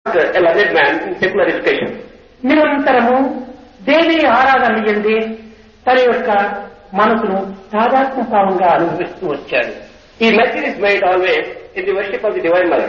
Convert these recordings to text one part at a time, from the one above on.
a learned man in secular education. నిరంతరము దేవి ఆరాధన చెంది తన యొక్క మనసును తాదాత్మభావంగా అనుభవిస్తూ వచ్చాడు He nurtured his mind always in the worship of the Divine Mother.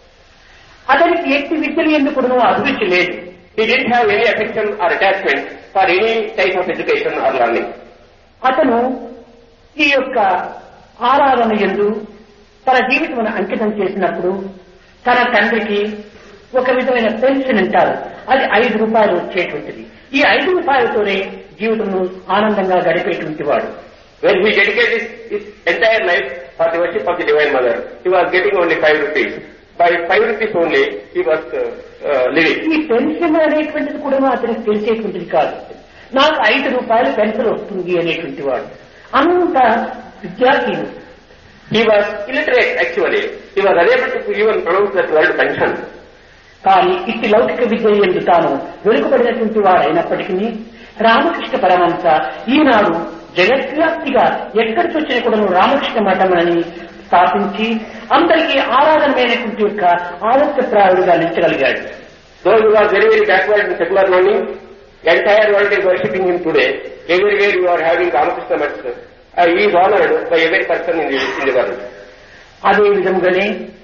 అతనికి ఎట్టి విద్యలు ఎందుకును అభిరుచి లేదు He didn't have any affection or attachment for any type of education or learning. అతను ఈ యొక్క ఆరాధన ఎందు తన జీవితమును అంకితం చేసినప్పుడు తన తండ్రికి ఒక విధమైన పెన్షన్ అంటారు అది ఐదు రూపాయలు వచ్చేటువంటిది ఈ ఐదు రూపాయలతోనే జీవితంను ఆనందంగా గడిపేటువంటి వాడు When he dedicated his, his entire life for the worship of the Divine Mother, he was getting only five rupees. By five rupees only, he was uh, uh, living. ఈ పెన్షన్ అనేటువంటిది కూడా అతనికి తెలిసేటువంటిది కాదు నాకు ఐదు రూపాయలు పెన్షన్ వస్తుంది అనేటువంటి వాడు అంత విద్యార్థి He was illiterate actually. He was unable to even pronounce that word pension. కానీ ఇట్టి లౌకిక విద్య ఎందు తాను వెనుకబడినటువంటి వాడైనప్పటికీ రామకృష్ణ పరమంత ఈనాడు జగద్వ్యాప్తిగా ఎక్కడికి వచ్చిన కూడా రామకృష్ణ మఠం అని స్థాపించి అందరికీ ఆరాధనమైనటువంటి యొక్క ఆదర్శప్రాయుడుగా నిలిచగలిగాడు Though he was very, very backward in secular learning, the entire world is worshipping him today. Everywhere you are having Ramakrishna Maths. Uh, he is honored by every person in the, in the world. అదే విధంగానే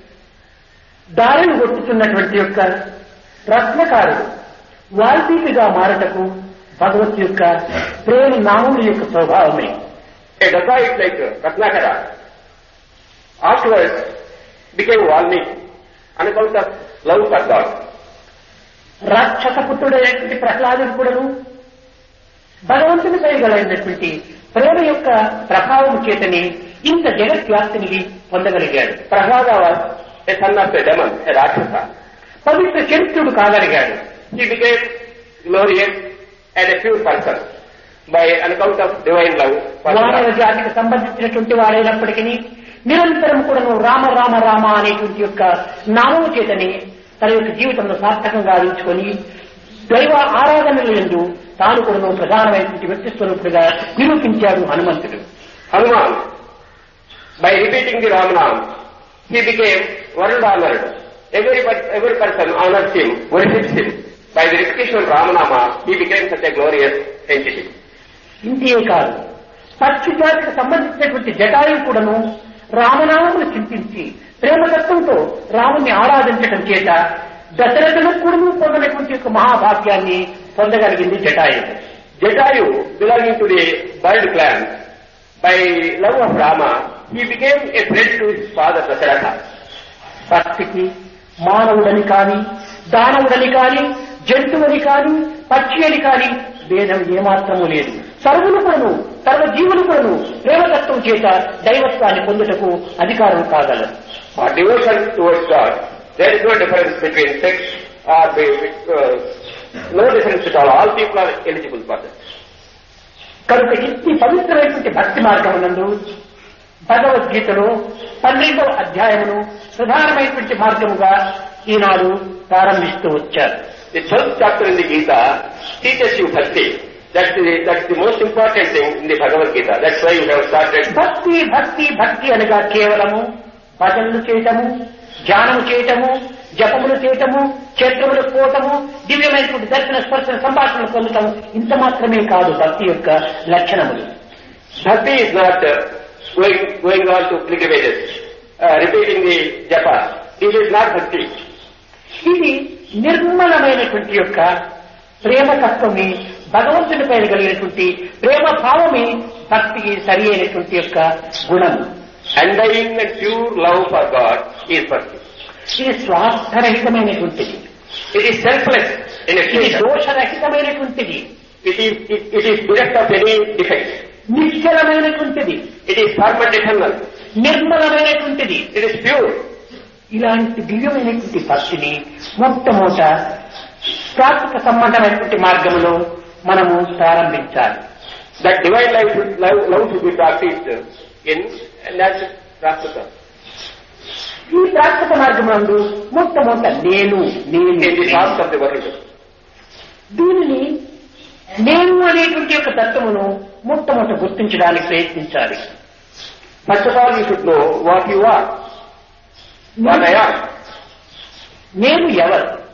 దారిని కొట్టుతున్నటువంటి యొక్క రత్నకారుడు వాల్మీకిగా మారటకు భగవత్ యొక్క ప్రేమ నాముడి యొక్క స్వభావమే A dacoit like uh, Ratnakara afterwards became Valmiki on account of love for God. రాక్షస పుత్రుడైనటువంటి ప్రహ్లాదుడు కూడాను భగవంతుని కలిగినటువంటి ప్రేమ యొక్క ప్రభావం చేతని ఇంత జగద్వ్యాప్తిని పొందగలిగాడు Prahlada was a son of a demon, a Rakshasa. Pavitra చరిత్రుడు కాగలిగాడు He became glorious and a pure person by an account of divine love for మానవ God. జాతికి సంబంధించినటువంటి వాడైనప్పటికీ నిరంతరం కూడాను రామ రామ రామ అనేటువంటి యొక్క నామము చేతని తన యొక్క జీవితంలో సార్థకంగా ఉంచుకొని దైవ ఆరాధనల ఎందు తాను కూడాను ప్రధానమైనటువంటి వ్యక్తి స్వరూపుడిగా నిరూపించాడు హనుమంతుడు Hanuman, by repeating the Ramanam, he became world honored. Every, per- every person honors him, worships him. By the repetition of Ramanama, he became such a glorious entity. ఇంతే కాదు పక్షి జాతికి సంబంధించినటువంటి జటాయువు కూడాను రామనామమును చింతించి ప్రేమతత్వంతో రాముని ఆరాధించడం చేత దశరథులకు కూడాను పొందినటువంటి యొక్క మహాభాగ్యాన్ని పొందగలిగింది Jatayu Jatayu, belonging to the bird clan, by love of Rama, he became a friend to his father Dasharatha. భక్తికి మానవుడని కాని దానవుడని కాని జంతువుని కాని పక్షి అని కాని భేదం ఏమాత్రము లేదు సర్వులు కూడాను సర్వ జీవులు కూడాను ప్రేమతత్వం చేత దైవత్వాన్ని పొందుటకు అధికారం కాగలరు For devotion towards God, there is no difference between sex or be, uh, no difference at all. All people are eligible for that. కనుక ఇట్టి పవిత్రమైనటువంటి భక్తి మార్గమునందు భగవద్గీతలో పన్నెండవ అధ్యాయమును ప్రధానమైనటువంటి మార్గముగా ఈనాడు ప్రారంభిస్తూ వచ్చారు The twelfth chapter in the Gita teaches you bhakti. That's the, that's the most important thing in the Bhagavad Gita. That's why you have started. భక్తి భక్తి భక్తి అనగా కేవలము భజనలు చేయటము ధ్యానము చేయటము జపములు చేయటము క్షేత్రములు పోవటము దివ్యమైనటువంటి దర్శన స్పర్శన సంభాషణలు పొందటం ఇంత మాత్రమే కాదు భక్తి యొక్క లక్షణములు Bhakti is not uh, going, going on to pilgrimages, uh, repeating the japa. It is not bhakti. ఇది నిర్మలమైనటువంటి యొక్క ప్రేమ తత్వమే భగవంతుని పైన కలిగినటువంటి ప్రేమ భావమే భక్తికి సరి అయినటువంటి యొక్క గుణం Undying and pure love for God is bhakti. ఇది స్వార్థరహితమైనటువంటిది It is selfless in its ఇది nature. దోషరహితమైనటువంటిది It is, it, it is bereft of any defect. నిశ్చలమైనటువంటిది It is firm and eternal. నిర్మలమైనటువంటిది It is pure. ఇలాంటి దివ్యమైనటువంటి భక్తిని మొట్టమొదట ప్రాకృతిక సంబంధమైనటువంటి మార్గంలో మనము ప్రారంభించాలి That divine life should, love, love should be practiced in, and that's Rastata. ఈ ప్రాకృత మార్గమందు మొట్టమొదట నేను నేను In the path of the world. దీనిని నేను అనేటువంటి యొక్క తత్వమును మొట్టమొదట గుర్తించడానికి ప్రయత్నించాలి First of all, you should know what you are. What I am. నేను ఎవరు